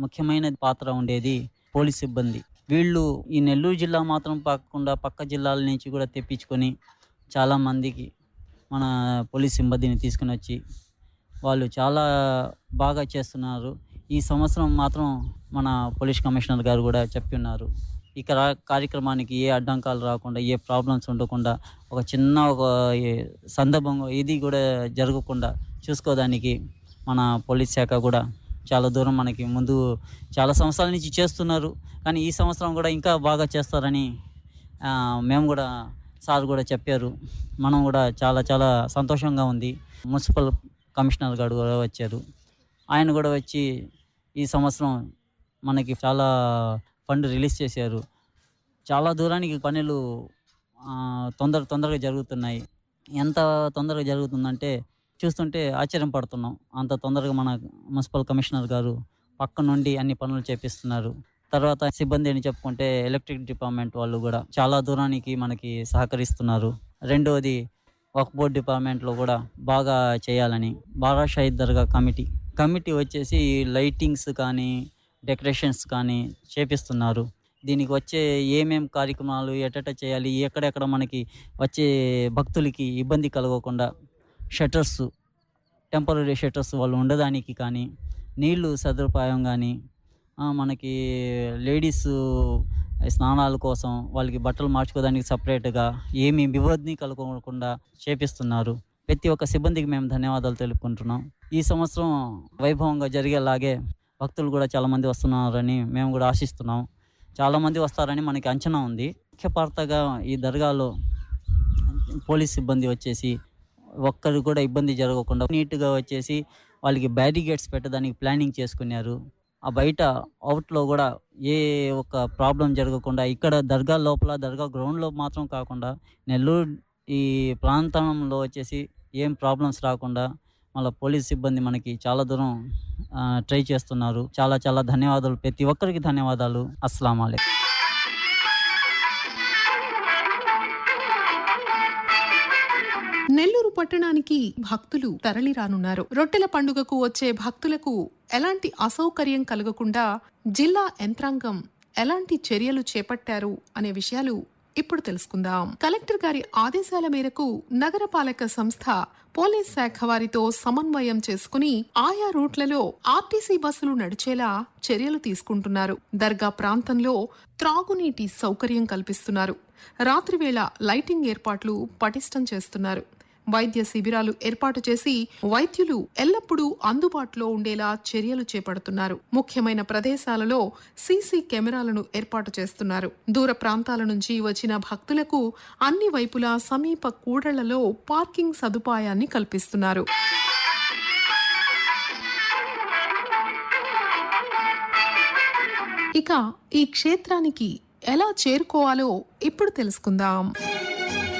ముఖ్యమైన పాత్ర ఉండేది పోలీస్ సిబ్బంది వీళ్ళు ఈ నెల్లూరు జిల్లా మాత్రం కాకుండా పక్క జిల్లాల నుంచి కూడా తెప్పించుకొని చాలా మందికి మన పోలీస్ సిబ్బందిని తీసుకుని వచ్చి వాళ్ళు చాలా బాగా చేస్తున్నారు ఈ సంవత్సరం మాత్రం మన పోలీస్ కమిషనర్ గారు కూడా చెప్పి ఉన్నారు ఈ కరా- కార్యక్రమానికి ఏ అడ్డంకాలు రాకుండా ఏ ప్రాబ్లమ్స్ ఉండకుండా ఒక చిన్న ఒక ఏ సందర్భం ఇది కూడా జరగకుండా చూసుకోవడానికి మన పోలీస్ శాఖ కూడా చాలా దూరం మనకి ముందు చాలా సంవత్సరాల నుంచి చేస్తున్నారు కానీ ఈ సంవత్సరం కూడా ఇంకా బాగా చేస్తారని ఆ, మేము కూడా సార్ కూడా చెప్పారు మనం కూడా చాలా చాలా సంతోషంగా ఉంది మున్సిపల్ కమిషనర్ గారు కూడా వచ్చారు ఆయన కూడా వచ్చి ఈ సంవత్సరం మనకి చాలా ఫండ్ రిలీజ్ చేశారు చాలా దూరానికి పనులు ఆ, తొందర తొందరగా జరుగుతున్నాయి ఎంత తొందరగా జరుగుతుందంటే చూస్తుంటే ఆశ్చర్యం పడుతున్నాం అంత తొందరగా మన మున్సిపల్ కమిషనర్ గారు పక్క నుండి అన్ని పనులు చేపిస్తున్నారు తర్వాత సిబ్బంది అని చెప్పుకుంటే ఎలక్ట్రిక్ డిపార్ట్మెంట్ వాళ్ళు కూడా చాలా దూరానికి మనకి సహకరిస్తున్నారు రెండవది వక్ బోర్డ్ డిపార్ట్మెంట్లో కూడా బాగా చేయాలని బారా షహీద్ దర్గా కమిటీ కమిటీ వచ్చేసి లైటింగ్స్ కానీ డెకరేషన్స్ కానీ చేపిస్తున్నారు దీనికి వచ్చే ఏమేం కార్యక్రమాలు ఎటట చేయాలి ఎక్కడెక్కడ మనకి వచ్చే భక్తులకి ఇబ్బంది కలగకుండా షట్టర్స్ టెంపరీ షట్టర్స్ వాళ్ళు ఉండడానికి కానీ నీళ్లు సదుపాయం కానీ ఆ, మనకి లేడీస్ స్నానాల కోసం వాళ్ళకి బట్టలు మార్చుకోవడానికి సపరేట్గా ఏమి ఇబ్బంది కలగకుండా చేపిస్తున్నారు ప్రతి ఒక్క సిబ్బందికి మేము ధన్యవాదాలు తెలుపుకుంటున్నాం ఈ సంవత్సరం వైభవంగా జరిగేలాగే భక్తులు కూడా చాలామంది వస్తున్నారని మేము కూడా ఆశిస్తున్నాం చాలామంది వస్తారని మనకి అంచనా ఉంది ముఖ్య పాత్రగా ఈ దర్గాలో పోలీస్ సిబ్బంది వచ్చేసి ఒక్కరు కూడా ఇబ్బంది జరగకుండా నీట్గా వచ్చేసి వాళ్ళకి బ్యారిగేట్స్ పెట్టడానికి ప్లానింగ్ చేసుకున్నారు ఆ బయట అవుట్లో కూడా ఏ ఒక్క ప్రాబ్లం జరగకుండా ఇక్కడ దర్గా లోపల దర్గా గ్రౌండ్లో మాత్రం కాకుండా నెల్లూరు ఈ ప్రాంతంలో వచ్చేసి ఏం ప్రాబ్లమ్స్ రాకుండా మళ్ళీ పోలీస్ సిబ్బంది మనకి చాలా దూరం ఆ, ట్రై చేస్తున్నారు చాలా చాలా ధన్యవాదాలు ప్రతి ఒక్కరికి ధన్యవాదాలు అస్సలం అయికం నెల్లూరు పట్టణానికి భక్తులు తరలి రానున్నారు రొట్టెల పండుగకు వచ్చే భక్తులకు ఎలాంటి అసౌకర్యం కలగకుండా జిల్లా యంత్రాంగం ఎలాంటి చర్యలు చేపట్టారు అనే విషయాలు ఇప్పుడు తెలుసుకుందాం కలెక్టర్ గారి ఆదేశాల మేరకు నగరపాలక సంస్థ పోలీస్ శాఖ వారితో సమన్వయం చేసుకుని ఆయా రూట్లలో ఆర్టీసీ బస్సులు నడిచేలా చర్యలు తీసుకుంటున్నారు దర్గా ప్రాంతంలో త్రాగునీటి సౌకర్యం కల్పిస్తున్నారు రాత్రివేళ లైటింగ్ ఏర్పాట్లు పటిష్టం చేస్తున్నారు వైద్య శిబిరాలు ఏర్పాటు చేసి వైద్యులు ఎల్లప్పుడూ అందుబాటులో ఉండేలా చర్యలు చేపడుతున్నారు ముఖ్యమైన ప్రదేశాలలో సీసీ కెమెరాలను ఏర్పాటు చేస్తున్నారు దూర ప్రాంతాల నుంచి వచ్చిన భక్తులకు అన్ని వైపులా సమీప కూడళ్లలో పార్కింగ్ సదుపాయాన్ని కల్పిస్తున్నారు ఇక ఈ క్షేత్రానికి ఎలా చేరుకోవాలో ఇప్పుడు తెలుసుకుందాం